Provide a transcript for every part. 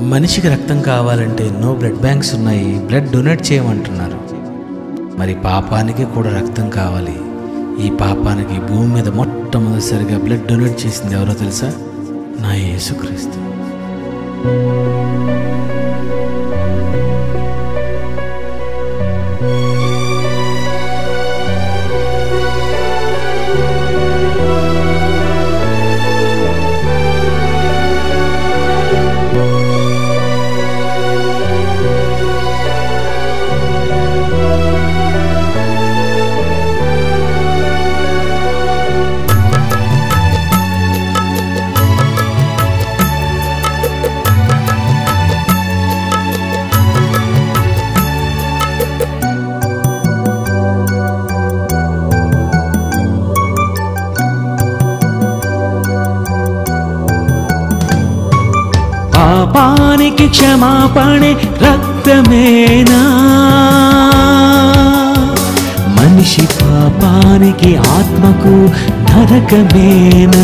మనిషికి రక్తం కావాలంటే ఎన్నో బ్లడ్ బ్యాంక్స్ ఉన్నాయి బ్లడ్ డొనేట్ చేయమంటున్నారు మరి పాపానికి కూడా రక్తం కావాలి ఈ పాపానికి భూమి మీద మొట్టమొదటిసారిగా బ్లడ్ డొనేట్ చేసింది ఎవరో తెలుసా నా యేసుక్రీస్తు పాపానికి క్షమాపణే రక్తమేనా మనిషి పాపానికి ఆత్మకు నరకమేనా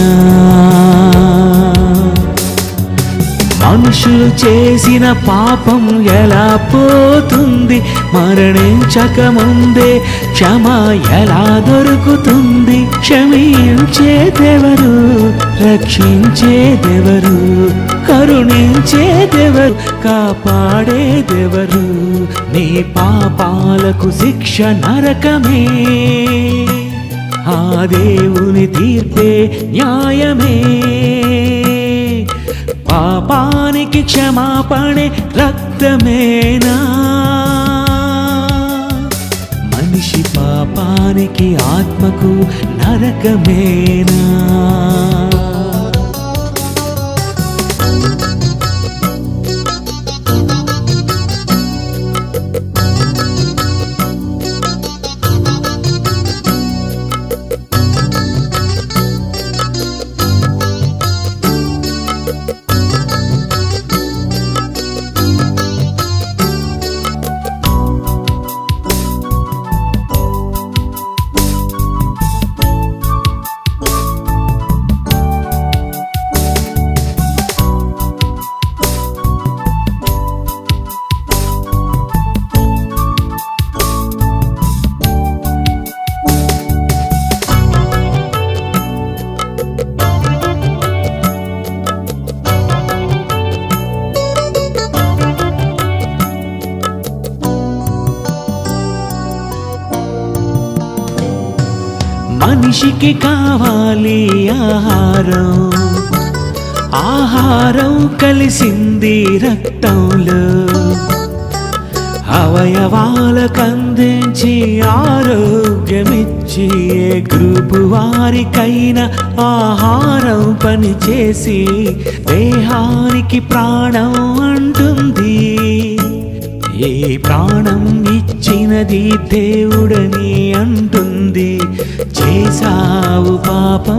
మనుషులు చేసిన పాపం ఎలా పోతుంది మరణించకముందే క్షమ ఎలా దొరుకుతుంది క్షమించేదెవరు రక్షించేదెవరు కరుణించేదెవరు కాపాడేదెవరు నీ పాపాలకు శిక్ష నరకమే ఆ దేవుని తీర్పే న్యాయమే పాపానికి క్షమాపణే రక్తమేనా మనిషి పాపానికి ఆత్మకు నరకమేనా మనిషికి కావాలి ఆహారం ఆహారం కలిసింది రక్తంలో అవయవాలకు అందించి ఆరోగ్యమిచ్చి ఏ గ్రూపు వారికైనా ఆహారం పనిచేసి దేహానికి ప్రాణం అంటుంది ఏ ప్రాణం ఇచ్చినది దేవుడని అంటుంది చేసావు పాపం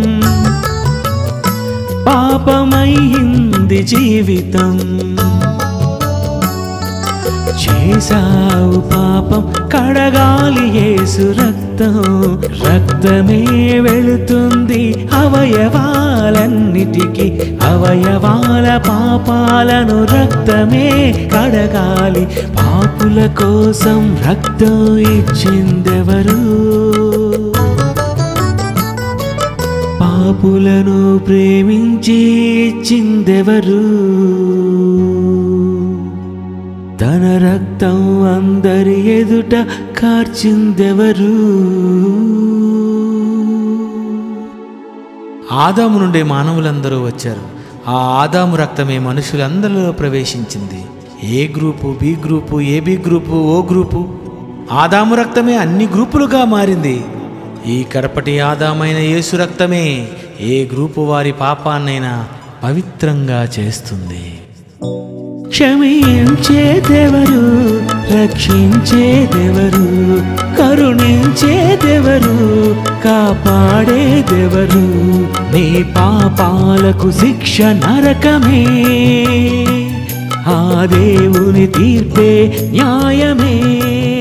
పాపమైంది జీవితం చేసావు పాపం కడగాలి యేసు రక్తం రక్తమే వెళుతుంది అవయవాలన్నిటికీ అవయవాల పాపాలను రక్తమే కడగాలి పాపుల కోసం రక్తం ఇచ్చిందెవరు పాపులను ప్రేమించి ఇచ్చిందెవరు తన రక్తం అందరి ఎదుట కార్చిందెవరు ఆదాము నుండి మానవులందరూ వచ్చారు ఆ ఆదాము రక్తమే మనుషులందరిలో ప్రవేశించింది A group B group AB group O group Adam రక్తమే అన్ని గ్రూపులుగా మారింది ఈ కడపటి ఆదామైన యేసు రక్తమే ఏ గ్రూపు వారి పాపాన్నైనా పవిత్రంగా చేస్తుంది క్షమించేదెవరు రక్షించేదెవరు కరుణించేదెవరు కాపాడేదెవరు నీ పాపాలకు శిక్ష నరకమే ఆ దేవుని తీర్పే న్యాయమే